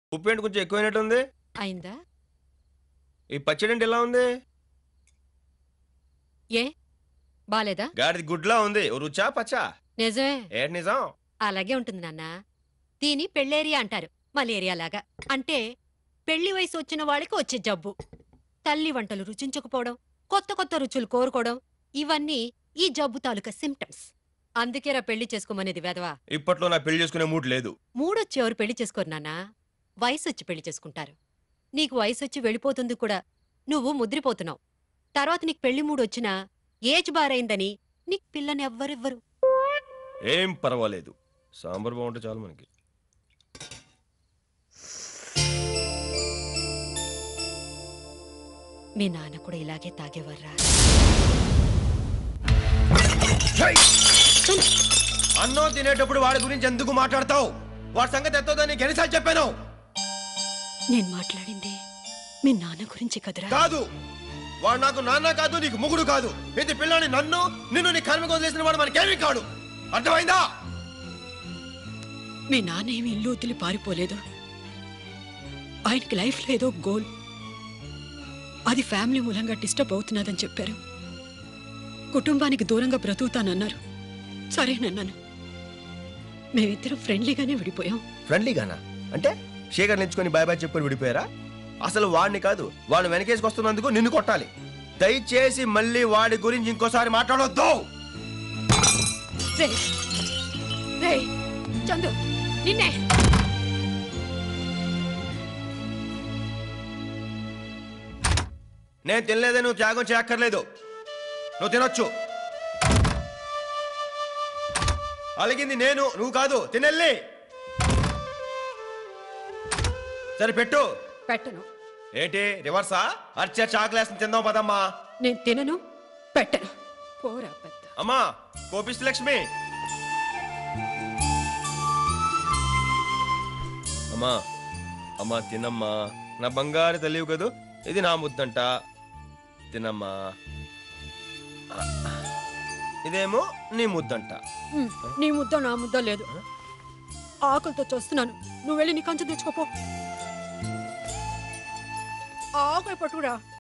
ఉప్పు ఏంటి కొంచెం ఎక్కువైనట్టు ఉంది అయిందా ఈ పచ్చడి ఏంటి ఎలా ఉంది ఏ బాలేదా గాడిది గుడ్లా ఉంది ఓ రుచా పచ్చా నిజమే ఏంటి నిజం అలాగే ఉంటుంది నాన్న దీని పెళ్ళేరియా అంటారు మలేరియా లాగా అంటే పెళ్లి వయసు వచ్చిన వాళ్ళకి వచ్చే జబ్బు తల్లి వంటలు రుచించకపోవడం కొత్త కొత్త రుచులు కోరుకోవడం ఇవన్నీ ఈ జబ్బు తాలూకా సిమ్టమ్స్ అందుకేరా పెళ్లి చేసుకోమనేది వెదవా ఇప్పట్లో నా పెళ్లి చేసుకునే మూడ్ లేదు మూడొచ్చి ఎవరు పెళ్లి చేసుకోరు నాన్నా వయసు వచ్చి పెళ్లి చేసుకుంటారు నీకు వయసు వచ్చి వెళ్ళిపోతుంది కూడా నువ్వు ముద్రిపోతున్నావు తర్వాత నీకు పెళ్లి మూడొచ్చినా ఏజ్ బారైందని నీకు పిల్లని ఎవ్వరెవ్వరు ఏం పర్వాలేదు సాంబార్ బాగుంటే చాలు మనకి మీ నాన్న కూడా ఇలాగే తాగేవర్రా అన్నం తినేటప్పుడు వాడి గురించి ఎందుకు మాట్లాడతావు వాడి సంగతి ఎత్తోదని ఎన్నిసార్లు చెప్పాను నేను మాట్లాడింది మీ నాన్న గురించి కదరా కాదు వాడు నాకు నాన్న కాదు నీకు ముగుడు కాదు ఇది పిల్లని నన్ను నిన్ను నీ కర్మ వదిలేసిన వాడు మనకేమీ కాడు అర్థమైందా మీ నాన్న ఏమి ఇల్లు వదిలి పారిపోలేదు ఆయనకి లైఫ్లో ఏదో గోల్ అది ఫ్యామిలీ మూలంగా డిస్టర్బ్ అవుతున్నదని చెప్పారు కుటుంబానికి దూరంగా బ్రతుకుతానన్నారు సరేనన్నాను మేమిద్దరం ఫ్రెండ్లీగానే విడిపోయాం ఫ్రెండ్లీగానా అంటే శేఖర్ నించుకొని బాయ్ బాయ్ చెప్పుకొని విడిపోయారా అసలు వాడిని కాదు వాడిని వెనకేసుకొస్తున్నందుకు నిన్ను కొట్టాలి దయచేసి మళ్ళీ వాడి గురించి ఇంకోసారి మాట్లాడొద్దు రే రే చందు నిన్నే నేను తినలేదే నువ్వు త్యాగం చేయక్కర్లేదు నువ్వు తినొచ్చు అలిగింది నేను నువ్వు కాదు తినెళ్ళి సరే పెట్టు పెట్టను ఏంటి రివర్సా అర్చ చాక్లెట్స్ తిందాం పదమ్మా నేను తినను పెట్టను పోరా పెద్ద అమ్మా కోపిస్తు లక్ష్మి అమ్మా అమ్మా తినమ్మా నా బంగారు తెలియవు కదూ ఇది నా ముద్దంట తినమ్మా ఆ, ఇదేమో నీ ముద్దంట ఉమ్, నీ ముద్ద నా ముద్ద లేదు ఆకలితో చూస్తున్నాను నువ్వు వెళ్ళి నీ కంచె తెచ్చుకోపో ఆకలి పట్టుకురా